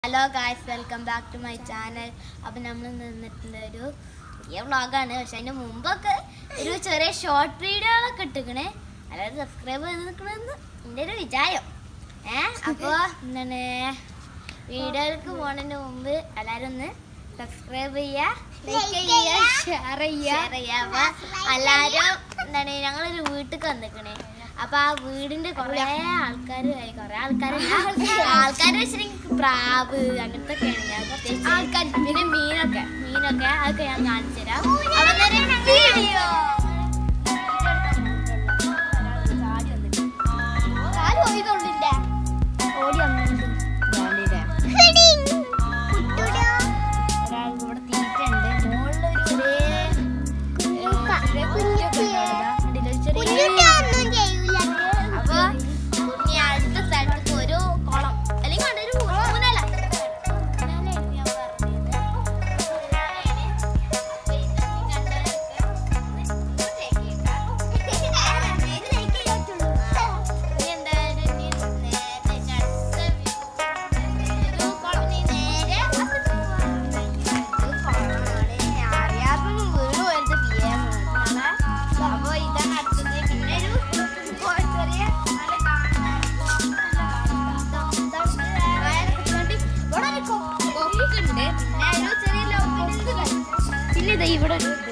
Hello guys welcome back to my channel അപ്പം നമ്മൾ നിന്നിട്ടുള്ള ഒരു പുതിയ വ്ളോഗാണ് പക്ഷെ അതിൻ്റെ മുമ്പൊക്കെ ഒരു ചെറിയ ഷോർട്ട് വീഡിയോകളൊക്കെ ഇട്ടിക്കണേ അല്ലാതെ സബ്സ്ക്രൈബ് ചെയ്ത് നിൽക്കണമെന്ന് എൻ്റെ ഒരു വിചാരം ഏ അപ്പോൾ എന്താണ് വീഡിയോയിലേക്ക് പോണതിന് മുമ്പ് എല്ലാവരും ഒന്ന് സബ്സ്ക്രൈബ് ചെയ്യുക ലൈക്ക് ചെയ്യുക ഷെയർ ചെയ്യുക ചെയ്യുക അപ്പോൾ എല്ലാവരും എന്താണ് ഞങ്ങളൊരു വീട്ടിൽ വന്നിക്കണേ അപ്പൊ ആ വീടിന്റെ കൊറേ ആൾക്കാർ കൊറേ ആൾക്കാർ ആൾക്കാർ വെച്ചിട്ടുണ്ടെങ്കിൽ പ്രാവ് അങ്ങനത്തെ ഒക്കെയാണ് ഞാൻ പ്രത്യേകിച്ച് ആൾക്കാർ പിന്നെ മീനൊക്കെ മീനൊക്കെ അതൊക്കെ ഞാൻ കാണിച്ചു തരാം അപ്പൊ നേരെ വീഡിയോ ഒരാൾ ഇവിടെ തീറ്റുണ്ട് മുകളിലൊരു ചെറിയ അപ്പൊ ഇനി അടുത്ത സ്ഥലത്തേക്ക് ഒരു കുളം അല്ലെങ്കിൽ അവിടെ ഒരു ഊനല ഊനലായിരുന്നു ഞാൻ പറഞ്ഞത്. ഊനലാണ്. അപ്പൊ ഇതൊന്നും കണ്ടവരൊക്കെ ഒന്ന് ഇങ്ങോട്ടേക്ക് ഇട്ടാ. ഇനി എന്തായാലും ഇനി നേരെ ഇനി അടുത്ത ഒരു കുളം ഇനി നേരെ അങ്ങോട്ട് പോവാം. ഇത് കുളമാണ്. അറിയാത്തൊന്നും വീട് പോലത്തെ PM ആണ്. അപ്പൊ ഇതാണ് അടുത്തത് പിന്നെ ഒരു ചെറിയ നല്ല കാണാൻ പിന്നെ ഒരു ചെറിയ ലോക്കിന്റെ പിന്നെ ഇതാ ഇവിടെ ഒരു ഇത്